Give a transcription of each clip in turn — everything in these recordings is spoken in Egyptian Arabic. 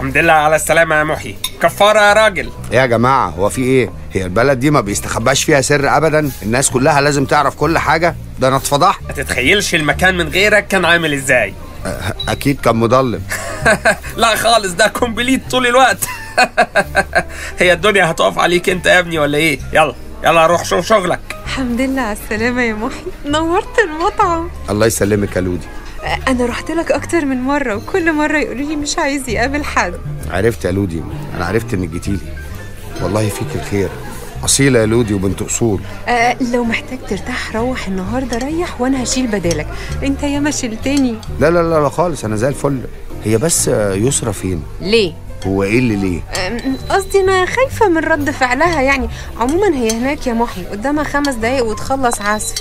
الحمد لله على السلامة يا محي كفارة يا راجل ايه يا جماعه هو في ايه هي البلد دي ما بيستخباش فيها سر ابدا الناس كلها لازم تعرف كل حاجه ده انا اتفضحت ما تتخيلش المكان من غيرك كان عامل ازاي أه، اكيد كان مضلم لا خالص ده كومبليت طول الوقت هي الدنيا هتقف عليك انت يا ابني ولا ايه يلا يلا روح شوف شغلك الحمد لله على السلامة يا محي نورت المطعم الله يسلمك يا لودي أنا رحت لك أكتر من مرة وكل مرة يقولوا لي مش عايز يقابل حد عرفت يا لودي انا عرفت انك جيتيلي والله فيك الخير اصيله يا لودي وبنت اصول أه لو محتاج ترتاح روح النهاردة ريح وأنا هشيل بدالك أنت ياما شلتني لا لا لا لا خالص انا زي الفل هي بس آه، يسرى فين ليه؟ هو ايه اللي ليه أم، قصدي أنا خايفة من رد فعلها يعني عموما هي هناك يا محي قدامها خمس دقايق وتخلص عزف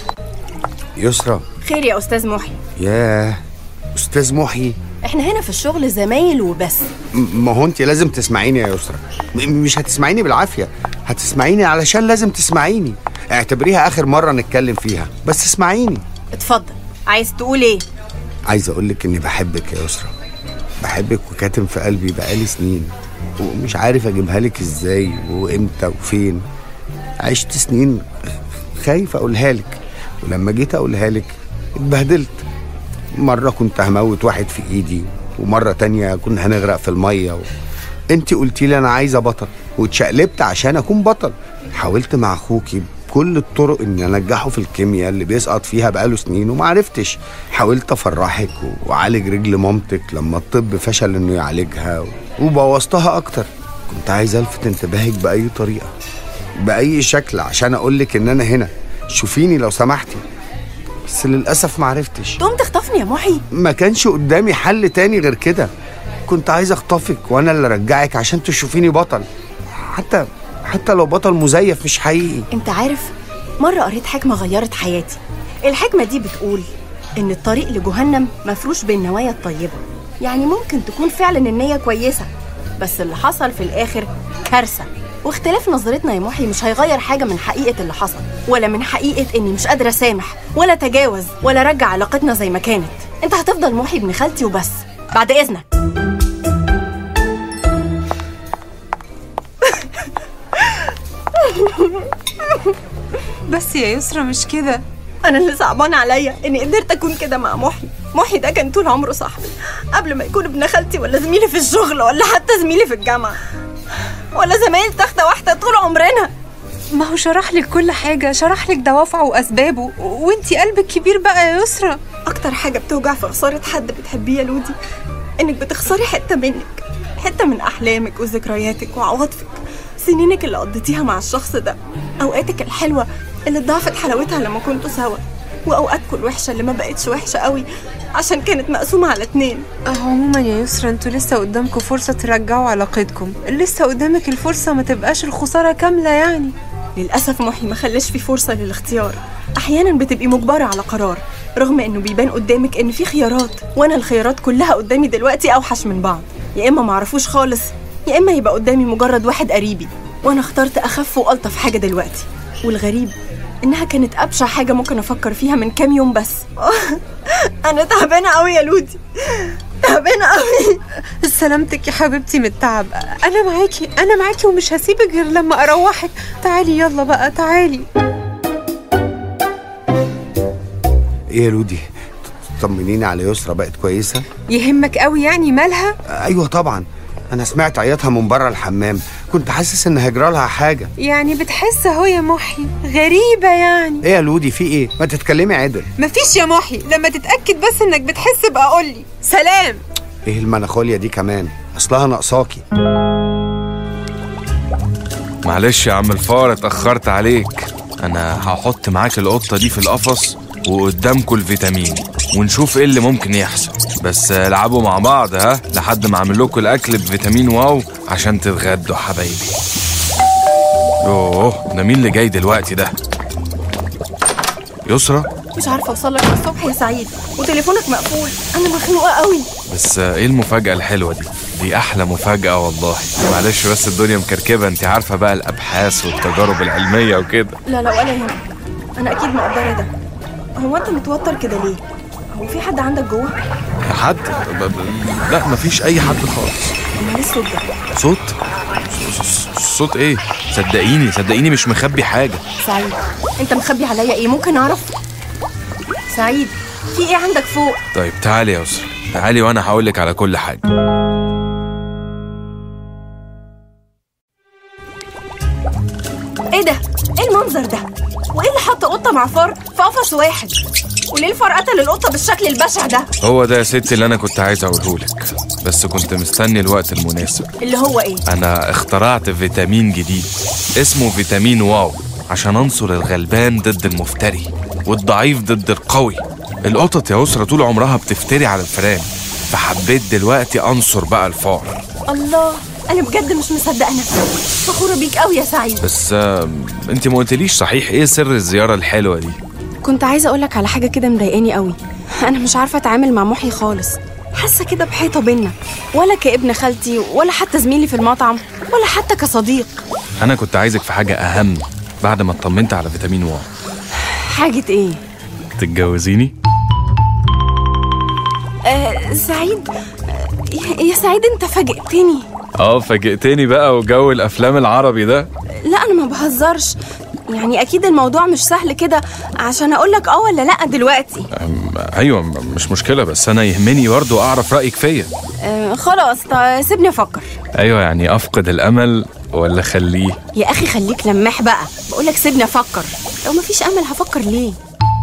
يسرى خير يا استاذ محي ياه استاذ محيي احنا هنا في الشغل زمايل وبس م- ما هو انت لازم تسمعيني يا يسرى م- مش هتسمعيني بالعافيه هتسمعيني علشان لازم تسمعيني اعتبريها اخر مره نتكلم فيها بس اسمعيني اتفضل عايز تقول ايه عايز اقولك اني بحبك يا يسرى بحبك وكاتم في قلبي بقالي سنين ومش عارف اجيبها لك ازاي وامتى وفين عشت سنين خايف اقولها لك ولما جيت اقولها لك اتبهدلت مرة كنت هموت واحد في ايدي ومرة تانية كنا هنغرق في المية و... انت قلتي لي انا عايزة بطل واتشقلبت عشان اكون بطل حاولت مع اخوكي بكل الطرق اني انجحه في الكيمياء اللي بيسقط فيها بقاله سنين وما عرفتش حاولت افرحك و- واعالج رجل مامتك لما الطب فشل انه يعالجها و... وبوظتها اكتر كنت عايز الفت انتباهك باي طريقة باي شكل عشان اقولك ان انا هنا شوفيني لو سمحتي بس للاسف ما عرفتش تقوم تخطفني يا محي ما كانش قدامي حل تاني غير كده كنت عايز اخطفك وانا اللي ارجعك عشان تشوفيني بطل حتى حتى لو بطل مزيف مش حقيقي انت عارف مرة قريت حكمة غيرت حياتي الحكمة دي بتقول ان الطريق لجهنم مفروش بالنوايا الطيبة يعني ممكن تكون فعلا النية كويسة بس اللي حصل في الاخر كارثة واختلاف نظرتنا يا محي مش هيغير حاجة من حقيقة اللي حصل ولا من حقيقة اني مش قادرة اسامح ولا تجاوز ولا ارجع علاقتنا زي ما كانت انت هتفضل محي ابن خالتي وبس بعد اذنك بس يا يسرا مش كده انا اللي صعبان عليا اني قدرت اكون كده مع محي محي ده كان طول عمره صاحبي قبل ما يكون ابن خالتي ولا زميلي في الشغل ولا حتى زميلي في الجامعه ولا زمايل تخته واحده طول عمرنا ما هو شرح لك كل حاجة شرح لك دوافعه وأسبابه وانتي قلبك كبير بقى يا يسرا اكتر حاجه بتوجع في خساره حد بتحبيه يا لودي انك بتخسري حته منك حته من احلامك وذكرياتك وعواطفك سنينك اللي قضيتيها مع الشخص ده اوقاتك الحلوه اللي ضعفت حلاوتها لما كنتوا سوا واوقاتكم الوحشه اللي ما بقتش وحشه قوي عشان كانت مقسومه على اتنين عموما يا يسرا انتوا لسه قدامكم فرصة ترجعوا علاقتكم لسه قدامك الفرصة ما تبقاش الخسارة كاملة يعني للأسف محي ما خلاش في فرصة للاختيار أحيانا بتبقي مجبرة على قرار رغم إنه بيبان قدامك إن في خيارات وأنا الخيارات كلها قدامي دلوقتي أوحش من بعض يا إما معرفوش خالص يا إما يبقى قدامي مجرد واحد قريبي وأنا اخترت أخف وألطف حاجة دلوقتي والغريب إنها كانت أبشع حاجة ممكن أفكر فيها من كام يوم بس أنا تعبانة أوي يا لودي تعبانة أوي سلامتك يا حبيبتي من التعب انا معاكي انا معاكي ومش هسيبك غير لما اروحك تعالي يلا بقى تعالي ايه يا لودي طمنيني على يسرى بقت كويسه يهمك قوي يعني مالها ايوه طبعا انا سمعت عياطها من بره الحمام كنت حاسس ان هيجرى لها حاجه يعني بتحس اهو يا محي غريبة يعني ايه يا لودي في ايه ما تتكلمي عدل مفيش يا محي لما تتأكد بس انك بتحس بقى قولي سلام ايه المناخوليا دي كمان اصلها ناقصاكي معلش يا عم الفار اتأخرت عليك أنا هحط معاك القطة دي في القفص وقدامكوا الفيتامين ونشوف ايه اللي ممكن يحصل بس العبوا مع بعض ها لحد ما اعمل لكم الاكل بفيتامين واو عشان تتغدوا حبايبي يوه ده مين اللي جاي دلوقتي ده يسرى مش عارفة أوصل لك الصبح يا سعيد وتليفونك مقفول أنا مخنوقة قوي بس ايه المفاجأة الحلوة دي دي أحلى مفاجأة والله معلش بس الدنيا مكركبة انت عارفة بقى الأبحاث والتجارب العلمية وكده لا لا ولا يهمك أنا أكيد مقدرة ده هو أنت متوتر كده ليه؟ هو في حد عندك جوه؟ حد ب- ب- لا مفيش أي حد خالص امال إيه الصوت ده صوت ص- ص- صوت ايه صدقيني صدقيني مش مخبي حاجه سعيد انت مخبي عليا ايه ممكن اعرف سعيد في ايه عندك فوق طيب تعالي يا اسرة تعالي وانا هقولك على كل حاجه ايه ده ايه المنظر ده وايه اللي حط قطه مع فار في قفص واحد وليه الفار قتل القطه بالشكل البشع ده هو ده يا ستي اللي انا كنت عايز اقوله لك بس كنت مستني الوقت المناسب اللي هو ايه انا اخترعت فيتامين جديد اسمه فيتامين واو عشان انصر الغلبان ضد المفتري والضعيف ضد القوي القطط يا أسرة طول عمرها بتفتري على الفئران فحبيت دلوقتي انصر بقى الفار الله انا بجد مش مصدقه نفسي فخوره بيك قوي يا سعيد بس آم، انت ما قلتليش صحيح ايه سر الزيارة الحلوة دي كنت عايزه اقولك على حاجه كده مضايقاني قوي انا مش عارفه اتعامل مع محي خالص حاسه كده بحيطه بينا ولا كابن خالتي ولا حتى زميلي في المطعم ولا حتى كصديق انا كنت عايزك في حاجة اهم بعد ما اطمنت على فيتامين واو حاجه ايه تتجوزيني آه سعيد آه يا- يا سعيد انت فاجئتني اه فاجئتني بقى وجو الافلام العربي ده لا انا ما بهزرش يعني اكيد الموضوع مش سهل كده عشان اقولك اه ولا لا دلوقتي أم، ايوه م- مش مشكلة بس انا يهمني برضه اعرف رأيك فيا آه خلاص طيب سيبني افكر ايوه يعني افقد الامل ولا خليه يا اخي خليك لماح بقى بقولك سيبني افكر لو مفيش امل هفكر ليه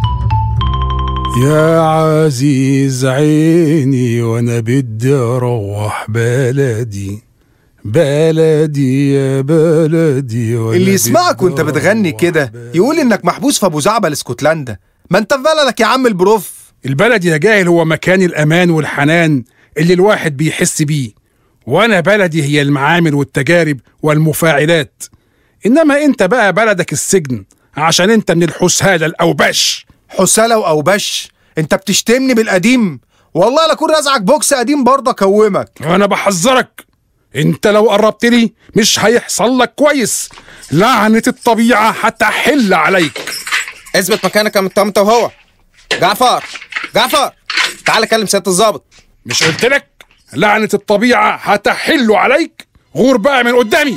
يا عزيز عيني وانا بدي اروح بلدي بلدي يا بلدي وأنا اللي يسمعك بدي وانت بتغني أروح كده بلدي. يقول انك محبوس في ابو زعبل اسكتلندا ما انت في بلدك يا عم البروف البلد يا جاهل هو مكان الامان والحنان اللي الواحد بيحس بيه وانا بلدي هي المعامل والتجارب والمفاعلات انما انت بقى بلدك السجن عشان انت من الحسالة الاوباش حسالة واوبش انت بتشتمني بالقديم والله لا اكون رازعك بوكس قديم برضه اكومك وانا بحذرك انت لو قربت لي مش هيحصل لك كويس لعنة الطبيعة هتحل عليك اثبت مكانك يا انت وهو جعفر جعفر تعال كلم سياده الظابط مش قلت لك لعنة الطبيعة هتحل عليك غور بقى من قدامي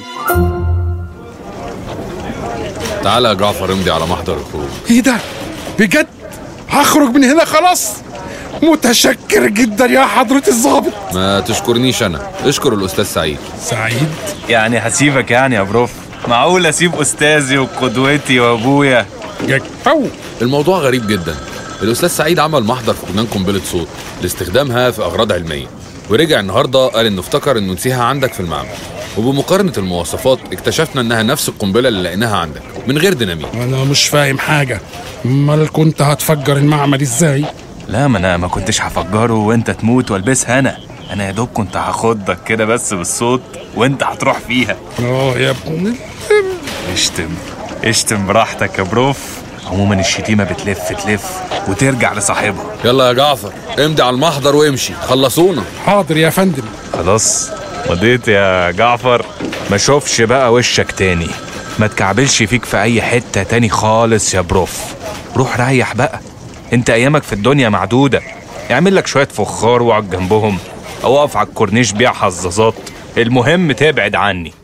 تعالى يا جعفر امضي على محضر الخروج ايه ده بجد هخرج من هنا خلاص متشكر جدا يا حضرة الظابط ما تشكرنيش انا اشكر الاستاذ سعيد سعيد يعني هسيبك يعني يا بروف معقول اسيب استاذي وقدوتي وابويا جاك أو الموضوع غريب جدا الاستاذ سعيد عمل محضر فقدان قنبله صوت لاستخدامها في اغراض علميه ورجع النهارده قال انه افتكر انه نسيها عندك في المعمل وبمقارنه المواصفات اكتشفنا انها نفس القنبله اللي لقيناها عندك من غير ديناميت انا مش فاهم حاجة امال كنت هتفجر المعمل ازاي لا ما انا ما كنتش هفجره وانت تموت والبسها انا انا يا دوب كنت هاخدك كده بس بالصوت وانت هتروح فيها اه يا ابني اشتم اشتم براحتك يا بروف عموما الشتيمة بتلف تلف وترجع لصاحبها يلا يا جعفر امضي على المحضر وامشي خلصونا حاضر يا فندم خلاص مضيت يا جعفر ما شوفش بقى وشك تاني ما تكعبلش فيك في اي حتة تاني خالص يا بروف روح ريح بقى انت ايامك في الدنيا معدودة اعمل لك شوية فخار واقعد جنبهم او اقف على الكورنيش بيع حظاظات المهم تبعد عني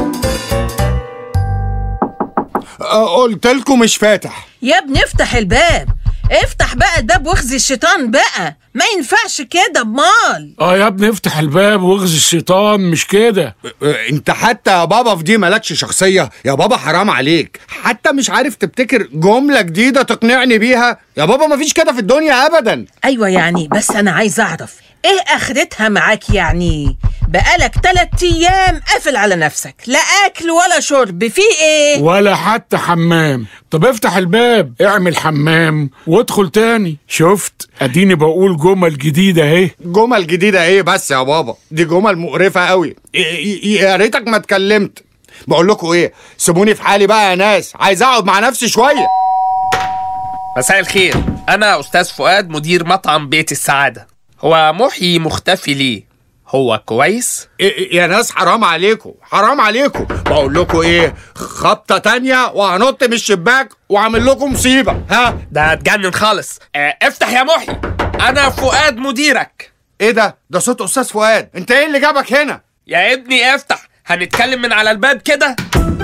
قلت لكم مش فاتح يا ابني افتح الباب افتح بقى الباب واخزي الشيطان بقى ما ينفعش كده امال اه يا ابني افتح الباب واغزي الشيطان مش كده انت حتى يا بابا في دي مالكش شخصية يا بابا حرام عليك حتى مش عارف تبتكر جملة جديدة تقنعني بيها يا بابا مفيش كده في الدنيا ابدا ايوه يعني بس انا عايز اعرف ايه اخرتها معاك يعني بقالك تلات ايام قافل على نفسك لا اكل ولا شرب في ايه ولا حتى حمام طب افتح الباب اعمل حمام وادخل تاني شفت اديني بقول جمل جديدة اهي جمل جديدة ايه بس يا بابا دي جمل مقرفة قوي ي- ي- يا ريتك ما اتكلمت بقول لكم ايه سيبوني في حالي بقى يا ناس عايز اقعد مع نفسي شوية مساء الخير انا استاذ فؤاد مدير مطعم بيت السعاده هو محيي مختفي ليه هو كويس إيه- يا ناس حرام عليكم حرام عليكم بقول لكم ايه خبطة تانية وهنط من الشباك واعمل لكم مصيبة ها ده اتجنن خالص اه افتح يا محي انا فؤاد مديرك ايه ده ده صوت استاذ فؤاد انت ايه اللي جابك هنا يا ابني افتح هنتكلم من على الباب كده